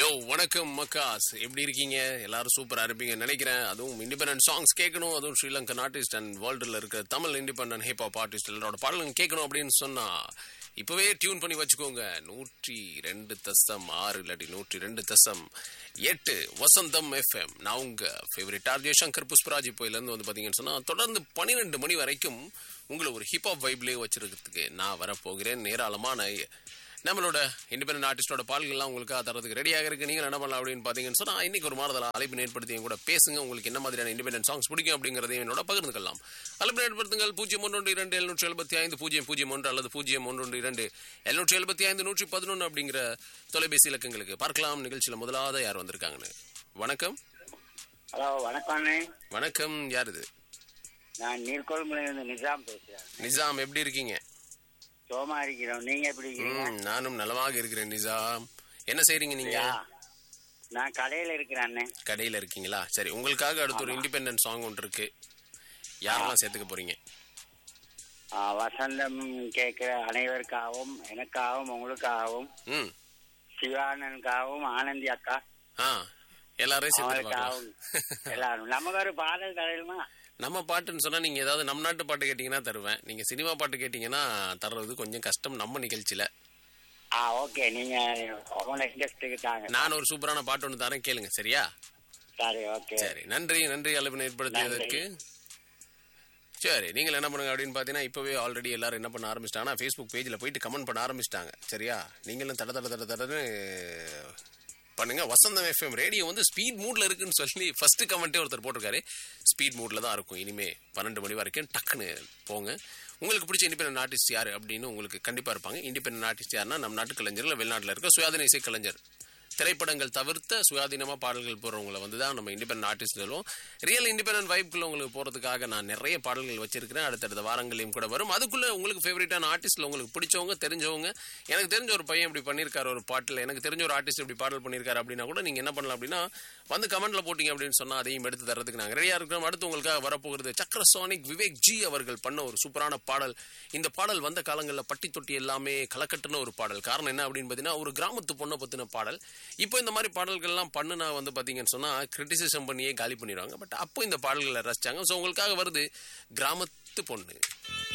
Hello வணக்கம் macaws எப்படி இருக்கீங்க எல்லாரும் சூப்பரா இருப்பீங்கன்னு நினைக்கிறேன் அதுவும் இண்டிபெண்டன்ட் சாங்ஸ் கேட்கணும் அதுவும் ஸ்ரீலங்கன் ஆர்டிஸ்ட் அண்ட் வேர்ல்டுல இருக்க Tamil independent hip hop artist எல்லாரோட பாடலும் கேட்கணும் அப்படின்னு சொன்னா இப்பவே டியூன் பண்ணி வச்சுக்கோங்க நூற்றி ரெண்டு தசம் ஆறு இல்லாட்டி நூற்றி ரெண்டு தசம் எட்டு வசந்தம் எஃப்எம் நான் உங்க ஃபேவரட் ஆர்ஜே சங்கர் புஷ்பராஜ் இருந்து வந்து பாத்தீங்கன்னு சொன்னா தொடர்ந்து பன்னிரெண்டு மணி வரைக்கும் உங்களை ஒரு ஹிப் ஹாப் வைப்லேயே வச்சிருக்கிறதுக்கு நான் வரப்போகிறேன் ஏராளமான நம்மளோட இண்டிபெண்டன்ட் ஆர்டிஸ்டோட பாடல்கள்லாம் உங்களுக்கு தரதுக்கு ரெடியாக இருக்கு நீங்கள் என்ன பண்ணலாம் அப்படின்னு பார்த்தீங்கன்னு சொன்னால் இன்னைக்கு ஒரு மாதத்தில் அழைப்பு ஏற்படுத்தி என் கூட பேசுங்க உங்களுக்கு என்ன மாதிரியான இண்டிபெண்டன்ட் சாங்ஸ் பிடிக்கும் அப்படிங்கிறதையும் என்னோட பகிர்ந்துக்கலாம் அழைப்பு ஏற்படுத்துங்கள் பூஜ்ஜியம் ஒன்று இரண்டு எழுநூற்றி எழுபத்தி ஐந்து பூஜ்ஜியம் பூஜ்ஜியம் ஒன்று அல்லது பூஜ்ஜியம் ஒன்று இரண்டு எழுநூற்றி எழுபத்தி ஐந்து நூற்றி பதினொன்று அப்படிங்கிற தொலைபேசி இலக்கங்களுக்கு பார்க்கலாம் நிகழ்ச்சியில் முதலாவது யார் வந்திருக்காங்கன்னு வணக்கம் ஹலோ வணக்கம் அண்ணே வணக்கம் யார் இது நான் நீர்கொழும்புலேருந்து நிஜாம் பேசுறேன் நிசாம் எப்படி இருக்கீங்க சோமா இருக்கிறோம் நீங்க எப்படி இருக்கிறீங்க ம், நானும் நலமாக இருக்கிறேன் நிசாம் என்ன செய்றீங்க நீங்க யா. நான் கடையில இருக்கிறேன் அண்ணே கடையில இருக்கீங்களா சரி உங்களுக்காக அடுத்து ஒரு இண்டிபெண்டன்ட் சாங் ஒன்று இருக்கு யாரெல்லாம் சேர்த்துக்க போறீங்க ஆ, வசந்தம் கேட்கிற அனைவருக்காகவும் எனக்காகவும் உங்களுக்காகவும் ம் சிவானனுக்காகவும் ஆனந்தி அக்கா ஆ எல்லாரையும் சேர்த்து பார்க்கலாம் அவங்களுக்காகவும் எல்லாரும் நமக்கு ஒரு பாடல் தரணுமா நம்ம பாட்டுன்னு சொன்னா நீங்க ஏதாவது நம் நாட்டு பாட்டு கேட்டீங்கன்னா தருவேன் நீங்க சினிமா பாட்டு கேட்டீங்கன்னா தர்றது கொஞ்சம் கஷ்டம் நம்ம நிகழ்ச்சியில ஆ ஓகே நீங்க உங்களோட இன்ட்ரெஸ்ட்டுக்கு தாங்க நான் ஒரு சூப்பரான பாட்டு ஒன்று தரேன் கேளுங்க சரியா சரி ஓகே சரி நன்றி நன்றி அழைப்பு ஏற்படுத்தியதற்கு சரி நீங்கள் என்ன பண்ணுங்க அப்படின்னு பார்த்தீங்கன்னா இப்போவே ஆல்ரெடி எல்லாரும் என்ன பண்ண ஆரம்பிச்சிட்டாங்கன்னா ஃபேஸ்புக் பேஜில் போயிட்டு கமெண்ட் பண்ண ஆரம்பிச்சிட்டாங்க சரியா நீங்களும் தட தட தட தடன்னு பண்ணுங்க வசந்தம் எஃப்எம் ரேடியோ வந்து ஸ்பீட் மூட்ல இருக்குன்னு சொல்லி ஃபர்ஸ்ட் கமெண்ட்டே ஒருத்தர் போட்டிருக்காரு ஸ்பீட் மூட்ல தான் இருக்கும் இனிமே பன்னெண்டு மணி வரைக்கும் டக்குன்னு போங்க உங்களுக்கு பிடிச்ச இண்டிபெண்டன்ட் ஆர்டிஸ்ட் யார் அப்படின்னு உங்களுக்கு கண்டிப்பா இருப்பாங்க இண்டிபெண்டன்ட் ஆர்டிஸ்ட் யாருன்னா நம்ம நாட்டு கலைஞர் இல்லை வெளிநாட்டில் இருக்க சுயாதீன இசை கலைஞர் திரைப்படங்கள் தவிர்த்த சுயாதீனமா பாடல்கள் போறவங்களை வந்து தான் நம்ம இண்டிபெண்டன்ட் ஆர்டிஸ்ட் சொல்லுவோம் ரியல் இண்டிபெண்டன்ட் வைப்புக்குள்ள உங்களுக்கு போறதுக்காக நான் நிறைய பாடல்கள் வச்சிருக்கிறேன் அடுத்தடுத்த வாரங்களையும் கூட வரும் அதுக்குள்ள உங்களுக்கு ஃபேவரட்டான ஆர்டிஸ்ட்ல உங்களுக்கு பிடிச்சவங்க தெரிஞ்சவங்க எனக்கு தெரிஞ்ச ஒரு பையன் இப்படி பண்ணியிருக்காரு ஒரு பாட்டில் எனக்கு தெரிஞ்ச ஒரு ஆர்டிஸ்ட் இப்படி பாடல் பண்ணியிருக்காரு அப்படின்னா கூட நீங்க என்ன பண்ணலாம் அப்படின்னா வந்து கமெண்ட்ல போட்டீங்க அப்படின்னு சொன்னா அதையும் எடுத்து தரதுக்கு நாங்க ரெடியா இருக்கிறோம் அடுத்து உங்களுக்காக வரப்போகிறது சக்கர சோனிக் விவேக் ஜி அவர்கள் பண்ண ஒரு சூப்பரான பாடல் இந்த பாடல் வந்த காலங்களில் பட்டி தொட்டி எல்லாமே கலக்கட்டுன ஒரு பாடல் காரணம் என்ன அப்படின்னு பார்த்தீங்கன்னா ஒரு கிராமத்து பொண்ணை பத்தின பாடல் இப்போ இந்த மாதிரி பாடல்கள்லாம் பண்ணுனா வந்து பார்த்தீங்கன்னு சொன்னா கிரிட்டிசிசம் பண்ணியே காலி பண்ணிடுவாங்க பட் அப்போ இந்த பாடல்களை ரசிச்சாங்க ஸோ உங்களுக்காக வருது கிராமத்து பொண்ணு